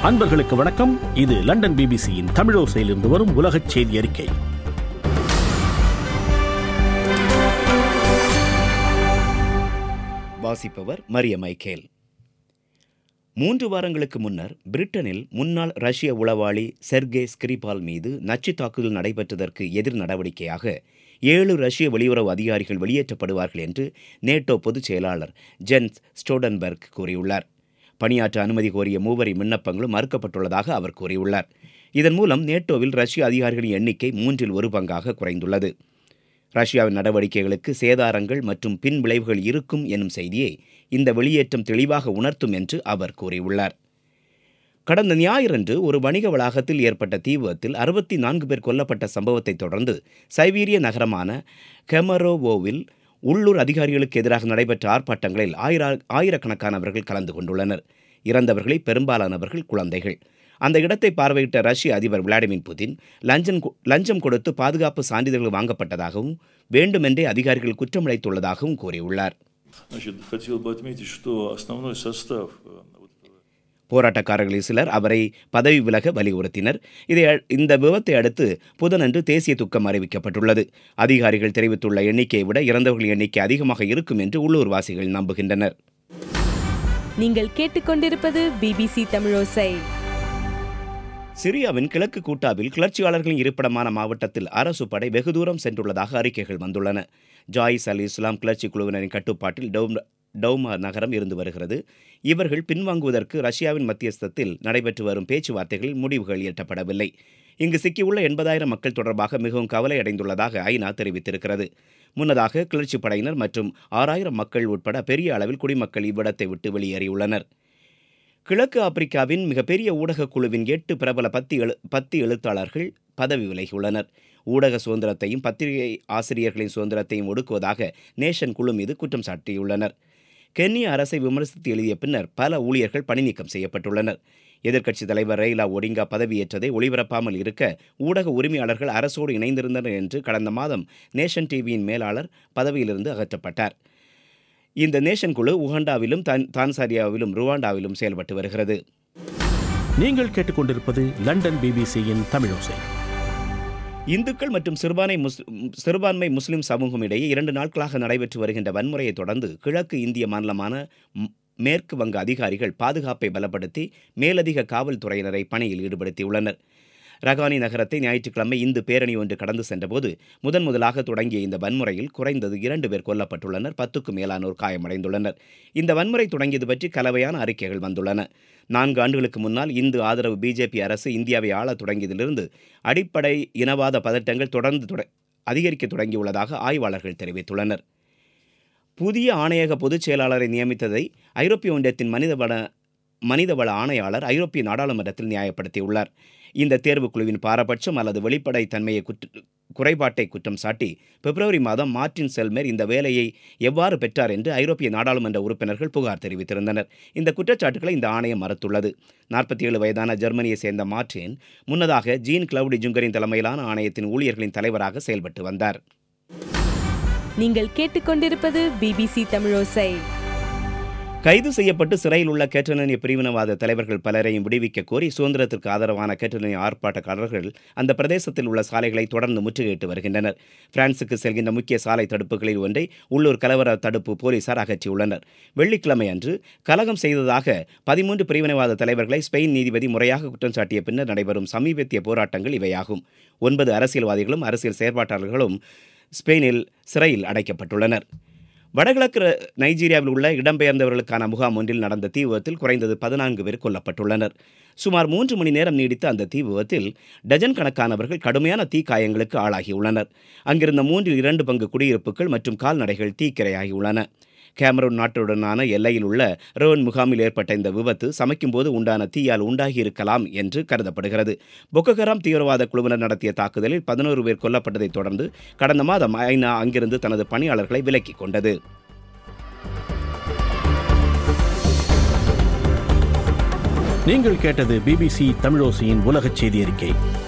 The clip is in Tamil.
அன்பர்களுக்கு வணக்கம் இது லண்டன் பிபிசியின் தமிழோசையிலிருந்து வரும் உலகச் செய்தி அறிக்கை வாசிப்பவர் மரிய மைக்கேல் மூன்று வாரங்களுக்கு முன்னர் பிரிட்டனில் முன்னாள் ரஷ்ய உளவாளி செர்கே ஸ்கிரிபால் மீது நச்சு தாக்குதல் நடைபெற்றதற்கு எதிர் நடவடிக்கையாக ஏழு ரஷ்ய வெளியுறவு அதிகாரிகள் வெளியேற்றப்படுவார்கள் என்று நேட்டோ பொதுச் செயலாளர் ஜென்ஸ் ஸ்டோடன்பர்க் கூறியுள்ளார் பணியாற்ற அனுமதி கோரிய மூவரின் விண்ணப்பங்களும் மறுக்கப்பட்டுள்ளதாக அவர் கூறியுள்ளார் இதன் மூலம் நேட்டோவில் ரஷ்ய அதிகாரிகளின் எண்ணிக்கை மூன்றில் ஒரு பங்காக குறைந்துள்ளது ரஷ்யாவின் நடவடிக்கைகளுக்கு சேதாரங்கள் மற்றும் பின் விளைவுகள் இருக்கும் எனும் செய்தியை இந்த வெளியேற்றம் தெளிவாக உணர்த்தும் என்று அவர் கூறியுள்ளார் கடந்த ஞாயிறன்று ஒரு வணிக வளாகத்தில் ஏற்பட்ட தீ விபத்தில் அறுபத்தி நான்கு பேர் கொல்லப்பட்ட சம்பவத்தை தொடர்ந்து சைபீரிய நகரமான கெமரோவோவில் உள்ளூர் அதிகாரிகளுக்கு எதிராக நடைபெற்ற ஆர்ப்பாட்டங்களில் ஆயிர ஆயிரக்கணக்கானவர்கள் கலந்து கொண்டுள்ளனர் இறந்தவர்களை பெரும்பாலானவர்கள் குழந்தைகள் அந்த இடத்தை பார்வையிட்ட ரஷ்ய அதிபர் விளாடிமிர் புதின் லஞ்சம் கொ- லஞ்சம் கொடுத்து பாதுகாப்பு சான்றிதழ்கள் வாங்கப்பட்டதாகவும் வேண்டுமென்றே அதிகாரிகள் குற்றமளித்துள்ளதாகவும் கூறியுள்ளார் Значит, хотел бы отметить, что основной состав э, вот этого போராட்டக்காரர்களில் சிலர் அவரை பதவி விலக வலியுறுத்தினர் இதை அ- இந்த விபத்தை அடுத்து புதனன்று தேசிய துக்கம் அறிவிக்கப்பட்டுள்ளது அதிகாரிகள் தெரிவித்துள்ள எண்ணிக்கையை விட இறந்தவர்களின் எண்ணிக்கை அதிகமாக இருக்கும் என்று உள்ளூர்வாசிகள் நம்புகின்றனர் நீங்கள் கேட்டுக்கொண்டிருப்பது பிபிசி தமிழோசை சிரியாவின் கிழக்கு கூட்டாவில் கிளர்ச்சியாளர்களின் இருப்பிடமான மாவட்டத்தில் அரசு படை வெகு தூரம் சென்றுள்ளதாக அறிக்கைகள் வந்துள்ளன ஜாயிஸ் அல் இஸ்லாம் கிளர்ச்சி குழுவினரின் கட்டுப்பாட்டில் டௌம் டௌமா நகரம் இருந்து வருகிறது இவர்கள் பின்வாங்குவதற்கு ரஷ்யாவின் மத்தியஸ்தத்தில் நடைபெற்று வரும் பேச்சுவார்த்தைகளில் முடிவுகள் எட்டப்படவில்லை இங்கு சிக்கியுள்ள எண்பதாயிரம் மக்கள் தொடர்பாக மிகவும் கவலை அடைந்துள்ளதாக ஐநா தெரிவித்திருக்கிறது முன்னதாக கிளர்ச்சி படையினர் மற்றும் ஆறாயிரம் மக்கள் உட்பட பெரிய அளவில் குடிமக்கள் இவ்விடத்தை விட்டு வெளியேறியுள்ளனர் கிழக்கு ஆப்பிரிக்காவின் மிகப்பெரிய ஊடகக் குழுவின் எட்டு பிரபல பத்தி எழு பத்தி எழுத்தாளர்கள் பதவி விலகியுள்ளனர் ஊடக சுதந்திரத்தையும் பத்திரிகை ஆசிரியர்களின் சுதந்திரத்தையும் ஒடுக்குவதாக நேஷன் குழு மீது குற்றம் சாட்டியுள்ளனர் கென்யா அரசை விமர்சித்து எழுதிய பின்னர் பல ஊழியர்கள் பணிநீக்கம் செய்யப்பட்டுள்ளனர் எதிர்க்கட்சித் தலைவர் ரெய்லா ஒடிங்கா பதவியேற்றதை ஒளிபரப்பாமல் இருக்க ஊடக உரிமையாளர்கள் அரசோடு இணைந்திருந்தனர் என்று கடந்த மாதம் நேஷன் டிவியின் மேலாளர் பதவியிலிருந்து அகற்றப்பட்டார் இந்த நேஷன் குழு உகண்டாவிலும் தான் தான்சாரியாவிலும் ருவாண்டாவிலும் செயல்பட்டு வருகிறது நீங்கள் கேட்டுக்கொண்டிருப்பது லண்டன் பிபிசியின் தமிழோசை இந்துக்கள் மற்றும் சிறுபான்மை முஸ் சிறுபான்மை முஸ்லிம் சமூகம் இடையே இரண்டு நாட்களாக நடைபெற்று வருகின்ற வன்முறையை தொடர்ந்து கிழக்கு இந்திய மாநிலமான ம்- மேற்கு வங்க அதிகாரிகள் பாதுகாப்பை பலப்படுத்தி மேலதிக காவல்துறையினரை பணியில் ஈடுபடுத்தியுள்ளனர் ரகானி நகரத்தை ஞாயிற்றுக்கிழமை இந்து பேரணி ஒன்று கடந்து சென்றபோது முதன் முதலாக தொடங்கிய இந்த வன்முறையில் குறைந்தது இரண்டு பேர் கொல்லப்பட்டுள்ளனர் பத்துக்கும் மேலானோர் காயமடைந்துள்ளனர் இந்த வன்முறை தொடங்கியது பற்றி கலவையான அறிக்கைகள் வந்துள்ளன நான்கு ஆண்டுகளுக்கு முன்னால் இந்து ஆதரவு பிஜேபி அரசு இந்தியாவை ஆளத் தொடங்கியதிலிருந்து அடிப்படை இனவாத பதட்டங்கள் தொடர்ந்து தொட- அதிகரிக்க தொடங்கியுள்ளதாக ஆய்வாளர்கள் தெரிவித்துள்ளனர் புதிய ஆணையக பொதுச் செயலாளரை நியமித்ததை ஐரோப்பிய ஒன்றியத்தின் மனிதவள மனிதவள ஆணையாளர் ஐரோப்பிய நாடாளுமன்றத்தில் நியாயப்படுத்தியுள்ளார் இந்த தேர்வுக் குழுவின் பாரபட்சம் அல்லது வெளிப்படை தன்மையை குற்ற குறைபாட்டை குற்றம் சாட்டி பிப்ரவரி மாதம் மார்டின் செல்மேர் இந்த வேலையை எவ்வாறு பெற்றார் என்று ஐரோப்பிய நாடாளுமன்ற உறுப்பினர்கள் புகார் தெரிவித்திருந்தனர் இந்த குற்றச்சாட்டுகளை இந்த ஆணையம் மறுத்துள்ளது நாற்பத்தி ஏழு வயதான ஜெர்மனியை சேர்ந்த மார்டின் முன்னதாக ஜீன் கிளவுடி ஜுங்கரின் தலைமையிலான ஆணையத்தின் ஊழியர்களின் தலைவராக செயல்பட்டு வந்தார் நீங்கள் கேட்டுக்கொண்டிருப்பது பிபிசி தமிழோசை கைது செய்யப்பட்டு சிறையில் உள்ள கேட்டலனிய பிரிவினவாத தலைவர்கள் பலரையும் விடுவிக்க கோரி சுதந்திரத்திற்கு ஆதரவான கேட்டலனிய ஆர்ப்பாட்டக்காரர்கள் அந்த பிரதேசத்தில் உள்ள சாலைகளை தொடர்ந்து முற்றுகையிட்டு வருகின்றனர் பிரான்சுக்கு செல்கின்ற முக்கிய சாலை தடுப்புகளில் ஒன்றை உள்ளூர் கலவர தடுப்பு போலீசார் அகற்றியுள்ளனர் வெள்ளிக்கிழமை அன்று கலகம் செய்ததாக பதிமூன்று பிரிவினவாத தலைவர்களை ஸ்பெயின் நீதிபதி முறையாக குற்றம் சாட்டிய பின்னர் நடைபெறும் சமீபத்திய போராட்டங்கள் இவையாகும் ஒன்பது அரசியல்வாதிகளும் அரசியல் செயற்பாட்டாளர்களும் ஸ்பெயினில் சிறையில் அடைக்கப்பட்டுள்ளனர் வடகிழக்கு ர- நைஜீரியாவில் உள்ள இடம்பெயர்ந்தவர்களுக்கான முகாம் ஒன்றில் நடந்த தீ விபத்தில் குறைந்தது பதினான்கு பேர் கொல்லப்பட்டுள்ளனர் சுமார் மூன்று மணி நேரம் நீடித்த அந்த தீ விபத்தில் டஜன் கணக்கானவர்கள் கடுமையான தீக்காயங்களுக்கு ஆளாகியுள்ளனர் அங்கிருந்த மூன்றில் இரண்டு பங்கு குடியிருப்புகள் மற்றும் கால்நடைகள் தீக்கிரையாகியுள்ளன கேமரூன் நாட்டுடனான எல்லையில் உள்ள ரோன் முகாமில் ஏற்பட்ட இந்த விபத்து சமைக்கும்போது உண்டான தீயால் உண்டாகியிருக்கலாம் என்று கருதப்படுகிறது பொக்ககராம் தீவிரவாத குழுவினர் நடத்திய தாக்குதலில் பதினோரு பேர் கொல்லப்பட்டதைத் தொடர்ந்து கடந்த மாதம் ஐநா அங்கிருந்து தனது பணியாளர்களை விலக்கிக் கொண்டது நீங்கள் கேட்டது பிபிசி தமிழோசையின் உலகச் செய்தி அறிக்கை